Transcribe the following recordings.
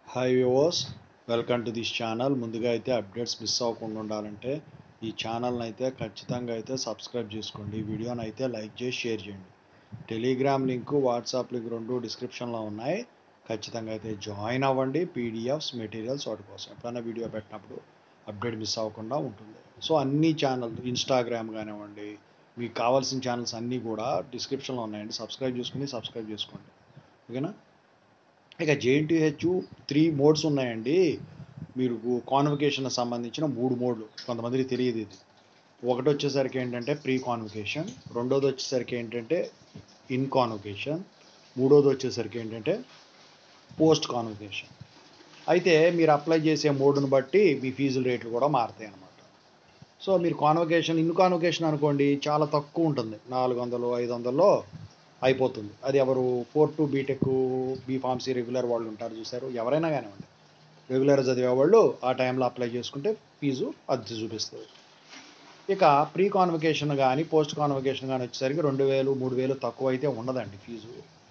hi viewers welcome to this channel ముందుగా అయితే updates miss అవ్వకుండా ఉండాలంటే ఈ ఛానల్ని అయితే ఖచ్చితంగా అయితే సబ్స్క్రైబ్ చేసుకోండి ఈ వీడియోని అయితే లైక్ చేసి షేర్ చేయండి టెలిగ్రామ్ లింక్ వాట్సాప్ లింక్ రెండు డిస్క్రిప్షన్లో ఉన్నాయి ఖచ్చితంగా అయితే జాయిన్ అవ్వండి పీడిఎఫ్స్ మెటీరియల్స్ వాటి కోసం ఎప్పుడైనా వీడియో పెట్టినప్పుడు అప్డేట్ మిస్ అవ్వకుండా ఉంటుంది సో అన్ని ఛానల్ ఇన్స్టాగ్రామ్ కానివ్వండి మీకు కావాల్సిన ఛానల్స్ అన్నీ కూడా డిస్క్రిప్షన్లో ఉన్నాయండి సబ్స్క్రైబ్ చేసుకుని సబ్స్క్రైబ్ చేసుకోండి ఓకేనా ఇక జేఎన్టీహెచ్ త్రీ మోడ్స్ ఉన్నాయండి మీరు కాన్వకేషన్ సంబంధించిన మూడు మోడ్లు కొంతమందికి తెలియదు ఇది ఒకటి వచ్చేసరికి ఏంటంటే ప్రీ కాన్వకేషన్ రెండోది వచ్చేసరికి ఏంటంటే ఇన్ కాన్వకేషన్ మూడోది వచ్చేసరికి ఏంటంటే పోస్ట్ కాన్వకేషన్ అయితే మీరు అప్లై చేసే మోడ్ను బట్టి మీ ఫీజుల రేట్లు కూడా మారుతాయి అన్నమాట సో మీరు కాన్వకేషన్ ఇన్ కాన్వకేషన్ అనుకోండి చాలా తక్కువ ఉంటుంది నాలుగు వందలు ఐదు వందల్లో అయిపోతుంది అది ఎవరు four two BTech BPharmacy regular వాళ్ళు ఉంటారు చూసారు ఎవరైనా కానివ్వండి రెగ్యులర్ చదివే వాళ్ళు ఆ టైంలో అప్లై చేసుకుంటే ఫీజు అది చూపిస్తుంది ఇక ప్రీ కాన్వకేషన్ కానీ పోస్ట్ కాన్వకేషన్ కానీ వచ్చేసరికి రెండు వేలు మూడు వేలు తక్కువ అయితే ఉండదండి ఫీజు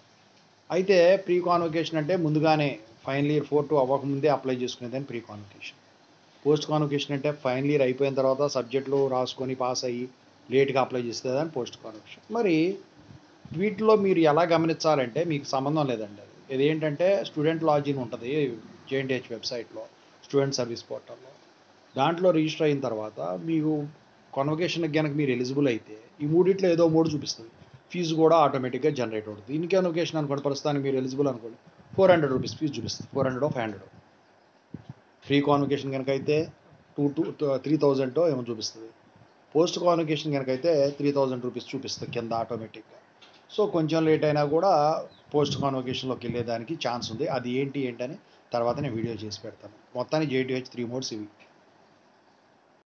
అయితే ప్రీ కాన్వకేషన్ అంటే ముందుగానే ఫైనల్ ఇయర్ ఫోర్ టు అవ్వకముందే అప్లై చేసుకునేదని ప్రీ కాన్వకేషన్ పోస్ట్ కాన్వకేషన్ అంటే ఫైనల్ ఇయర్ అయిపోయిన తర్వాత సబ్జెక్టులు రాసుకొని పాస్ అయ్యి లేట్గా అప్లై చేస్తుందని పోస్ట్ కాన్వకేషన్ మరి వీటిలో మీరు ఎలా గమనించాలంటే మీకు సంబంధం లేదండి అది ఇది ఏంటంటే స్టూడెంట్ లాగిన్ ఉంటుంది జేఎన్టీహెచ్ వెబ్సైట్లో స్టూడెంట్ సర్వీస్ పోర్టల్లో దాంట్లో రిజిస్టర్ అయిన తర్వాత మీకు కాన్వకేషన్కి కనుక మీరు ఎలిజిబుల్ అయితే ఈ మూడిట్లో ఏదో మూడు చూపిస్తుంది ఫీజు కూడా ఆటోమేటిక్గా జనరేట్ అవుతుంది ఇన్ కాన్వకేషన్ అనుకోండి ప్రస్తుతానికి మీరు ఎలిజిబుల్ అనుకోండి ఫోర్ హండ్రెడ్ రూపీస్ ఫీజు చూపిస్తుంది four hundred five hundred free convocation కనుక అయితే టూ టూ త్రీ థౌజండ్ ఏమో చూపిస్తుంది పోస్ట్ కాన్వకేషన్ కనుక అయితే త్రీ థౌజండ్ రూపీస్ చూపిస్తుంది కింద ఆటోమేటిక్గా సో కొంచెం లేట్ అయినా కూడా పోస్ట్ కాన్వకేషన్లోకి వెళ్ళేదానికి ఛాన్స్ ఉంది అది ఏంటి ఏంటని తర్వాత నేను వీడియో చేసి పెడతాను మొత్తానికి జేటీహెచ్ త్రీ మోడ్స్ ఇవి